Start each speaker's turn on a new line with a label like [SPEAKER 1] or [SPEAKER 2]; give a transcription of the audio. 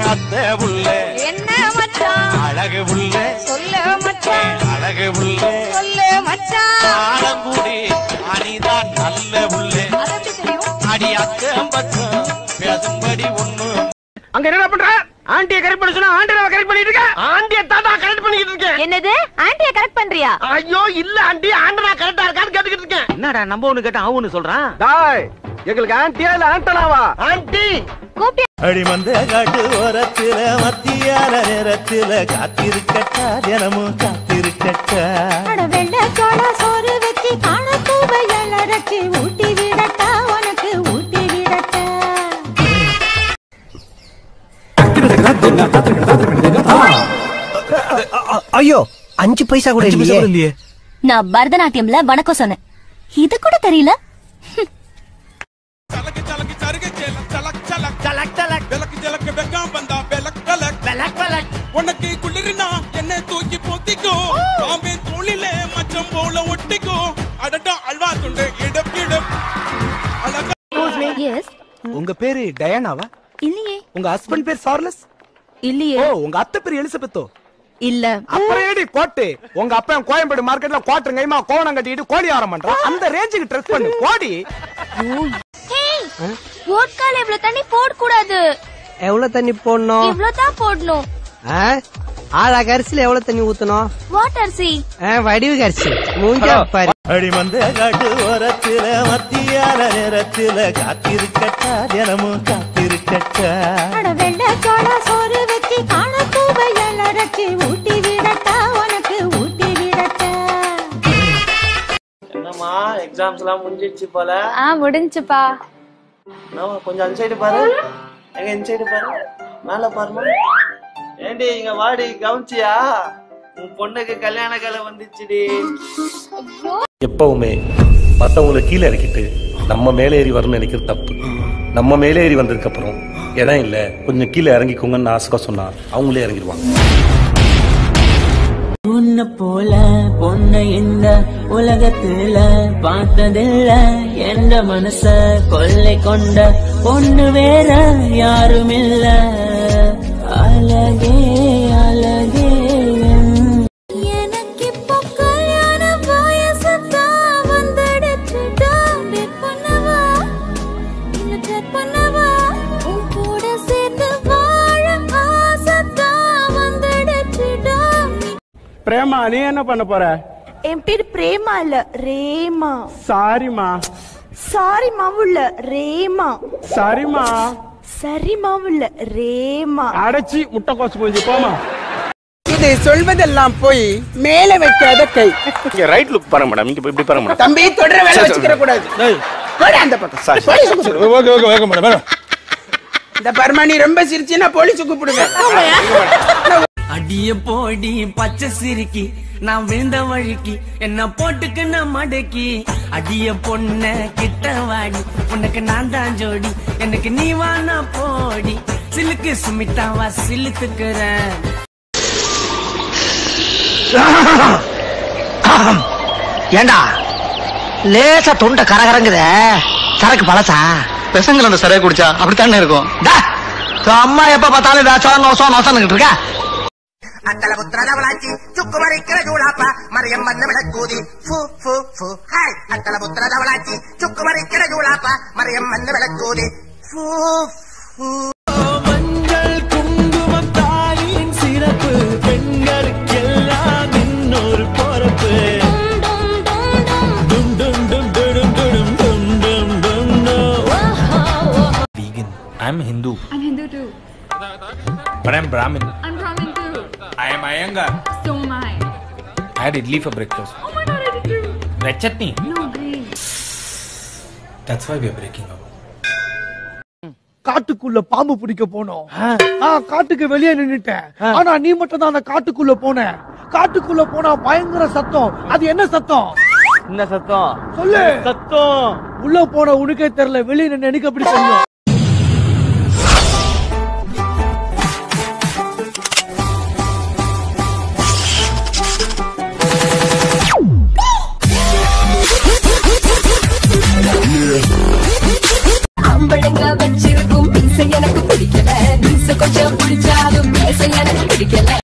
[SPEAKER 1] அத்தை புள்ள
[SPEAKER 2] என்ன மச்சான்
[SPEAKER 1] அழகு புள்ள
[SPEAKER 2] சொல்லு மச்சான்
[SPEAKER 1] அழகு புள்ள
[SPEAKER 2] சொல்லு மச்சான்
[SPEAKER 1] ஆலங்குடி அணிதான் நல்ல புள்ள
[SPEAKER 2] அது எப்படி தெரியும்
[SPEAKER 1] அடி அக்கம் பக்கம் பேசும்படி ஒண்ணு
[SPEAKER 3] அங்க என்ன பண்ற ஆண்டிய கரெக்ட் பண்ண சொன்னா ஆண்டிய கரெக்ட் பண்ணிட்டு இருக்க ஆண்டிய தாத்தா கரெக்ட் பண்ணிட்டு இருக்கேன்
[SPEAKER 2] என்னது ஆண்டிய கரெக்ட் பண்றியா
[SPEAKER 3] ஐயோ இல்ல ஆண்டி ஆண்டனா கரெக்டா இருக்கான்னு கேட்டுக்கிட்டு இருக்கேன்
[SPEAKER 4] என்னடா நம்ம ஒண்ணு கேட்டா அவன் ஒண்ணு சொல்றான்
[SPEAKER 3] டாய் எங்களுக்கு ஆண்டியா இல்ல ஆண்டனாவா ஆண்டி
[SPEAKER 2] கூப்பிட்டு
[SPEAKER 5] அடிமந்த காட்டு ஓரத்துல மத்தியான நேரத்துல காத்திருக்கட்டா தினமும் காத்திருக்கட்டா
[SPEAKER 6] அட வெள்ளை சோள சோறு வச்சு காண தூவையல் அரைச்சி ஊட்டி விடட்டா உனக்கு ஊட்டி விடட்டா
[SPEAKER 7] ஐயோ அஞ்சு பைசா கூட இல்லையே
[SPEAKER 6] நான் பரதநாட்டியம்ல வணக்கம் சொன்னேன் இது கூட தெரியல
[SPEAKER 8] உனக்கு குளிர்னா என்ன தூக்கி போத்திக்கோ பாம்பே தோளிலே மச்சம் போல ஒட்டிக்கோ அடடா அல்வா துண்டு இடம் இடம் அழகா
[SPEAKER 6] எஸ்
[SPEAKER 7] உங்க பேரு டயானாவா
[SPEAKER 6] இல்லையே
[SPEAKER 7] உங்க ஹஸ்பண்ட் பேர் சார்லஸ்
[SPEAKER 6] இல்லையே
[SPEAKER 7] ஓ உங்க அத்தை பேர் எலிசபெத்தோ
[SPEAKER 6] இல்ல
[SPEAKER 7] அப்புறம் ஏடி கோட்டு உங்க அப்பா கோயம்பேடு மார்க்கெட்ல கோட்டர் கைமா கோவணம் கட்டிட்டு கோழி ஆரம் பண்றான் அந்த ரேஞ்சுக்கு ட்ரெஸ் பண்ணு கோடி
[SPEAKER 2] வோட்கால இவ்வளவு தண்ணி போட கூடாது
[SPEAKER 9] எவ்வளவு தண்ணி போடணும்
[SPEAKER 2] இவ்வளவு தான் போடணும்
[SPEAKER 9] ஆ? ஆழா கரிசில எவ்வளவு தண்ணி ஊத்தணும்
[SPEAKER 2] வாட்டர் சி
[SPEAKER 9] ஆ, வடிவு கரிசி மூஞ்சா பாரு
[SPEAKER 5] அடிமந்த காட்டு ஓரத்துல மத்தியான நேரத்துல காத்திருக்கட்டா தினமும் காத்திருக்கட்டா
[SPEAKER 6] அட வெள்ளை சோள சோறு வச்சு காண தூவையல் அரைச்சி ஊட்டி விடட்டா உனக்கு ஊட்டி விடட்டா
[SPEAKER 4] என்னம்மா எக்ஸாம்ஸ் எல்லாம் முடிஞ்சிடுச்சு போல
[SPEAKER 2] ஆ முடிஞ்சுப்பா
[SPEAKER 4] நம்ம கொஞ்சம் அந்த சைடு பாரு எங்க இந்த சைடு பாரு மேல பாருமா ஏண்டி இங்க வாடி கவனிச்சியா உன் பொண்ணுக்கு கல்யாண காலம் வந்துச்சுடி
[SPEAKER 5] எப்பவுமே மத்தவங்களை கீழே இறக்கிட்டு நம்ம மேலே ஏறி வரணும்னு நினைக்கிறது தப்பு நம்ம மேலே ஏறி வந்ததுக்கு அப்புறம் இடம் இல்ல கொஞ்சம் கீழே இறங்கிக்கோங்கன்னு ஆசை சொன்னா அவங்களே இறங்கிடுவாங்க
[SPEAKER 10] உன்னை போல பொண்ணை இந்த உலகத்துல பார்த்ததில்ல எந்த மனச கொள்ளை கொண்ட பொண்ணு வேற யாரும் இல்ல அழகே அழகே என்
[SPEAKER 6] எனக்கு இப்போ கல்யாண வயசுதான் வந்துடுச்சுடா. Bet பண்ணவா? இல்ல chat பண்ணவா? உன் கூட சேர்ந்து வாழ ஆசைதான் வந்துடுச்சுடா.
[SPEAKER 3] பிரேமா நீ என்ன பண்ண போற
[SPEAKER 2] என் பேர் பிரேமா இல்ல ரேமா
[SPEAKER 3] சாரிமா
[SPEAKER 2] சாரி மாவுள்ள ரேமா
[SPEAKER 3] சரிமா
[SPEAKER 2] சரி மாவுள்ள ரேமா
[SPEAKER 3] அடைச்சி முட்டை கோசு போய் போமா
[SPEAKER 9] இது சொல்வதெல்லாம் போய் மேல வைக்காத கை
[SPEAKER 5] இங்க ரைட் லுக் பாருங்க மேடம் இங்க இப்படி பாருங்க மேடம்
[SPEAKER 9] தம்பி தொடர வேலை வச்சுக்கிற கூடாது போடு அந்த பக்கம் போலீஸ் கூப்பிடு.
[SPEAKER 8] Okay okay okay madam madam
[SPEAKER 9] இந்த பர்மானி ரொம்ப சிரிச்சுன்னா போலீஸ் கூப்பிடுவேன்
[SPEAKER 10] அடிய போடி பச்சை சிரிக்கி நான் விழுந்த வழிக்கு என்ன போட்டுக்கு மடக்கி அடிய பொண்ண கிட்ட வாடி உனக்கு நான் தான் ஜோடி எனக்கு நீ வானா போடி சிலுக்கு சுமித்தாவா சிலுத்துக்கிறேன்
[SPEAKER 9] ஏண்டா லேசா தொண்டை கரகரங்குத சரக்கு பழசா
[SPEAKER 7] பெசங்கள் அந்த சரியா குடிச்சா அப்படித்தானே இருக்கும்
[SPEAKER 9] டா, உன் அம்மா எப்ப பார்த்தாலும் வேஷம் நோசம் நோசம்னுகிட்டு இருக்க
[SPEAKER 11] அத்தல புத்திரதவளாச்சி சுக்கு மறைக்கிற ஜூலாப்பா மரியம் வந்து விளக்கூதி ஃபு ஃபு ஃபு ஹாய் அத்தல புத்திரதவளாச்சி சுக்கு மறைக்கிற ஜூலாப்பா மரியம் வந்து விளக்கூதி ஃபு ஃபு
[SPEAKER 10] மஞ்சள் குங்குமம் தாயின் சிறப்பு பெண்களுக்கெல்லாம் இன்னொரு பொறுப்பு டும் டும் டும் டும் டும் டும் டும் டும் டும்
[SPEAKER 5] vegan i'm hindu
[SPEAKER 2] I'm Hindu too.
[SPEAKER 5] but i'm brahmin
[SPEAKER 2] I'm Brahmin too.
[SPEAKER 5] i am iyengar
[SPEAKER 2] So am I.
[SPEAKER 5] i had idli for breakfast
[SPEAKER 2] Oh my god, I did too.
[SPEAKER 5] red chutney
[SPEAKER 2] No, great.
[SPEAKER 5] that's why we are breaking up
[SPEAKER 3] காட்டுக்குள்ள பாம்பு பிடிக்க போனோம் நான் காட்டுக்கு வெளியே நின்னுட்டேன் ஆனா நீ மட்டும் தான் அந்த காட்டுக்குள்ள போன காட்டுக்குள்ள போனா பயங்கர சத்தம் அது என்ன சத்தம்
[SPEAKER 4] என்ன சத்தம்
[SPEAKER 3] சொல்லு
[SPEAKER 4] சத்தம்
[SPEAKER 3] உள்ள போன உனக்கே தெரியல வெளியே நின்னு எனக்கு எப்படி தெரியும்
[SPEAKER 2] அம்பளங்க வச்சிருக்கும் மீசை எனக்கு பிடிக்கல மீசை
[SPEAKER 12] கொஞ்சம் பிடிச்சாலும் பேச எனக்கு பிடிக்கல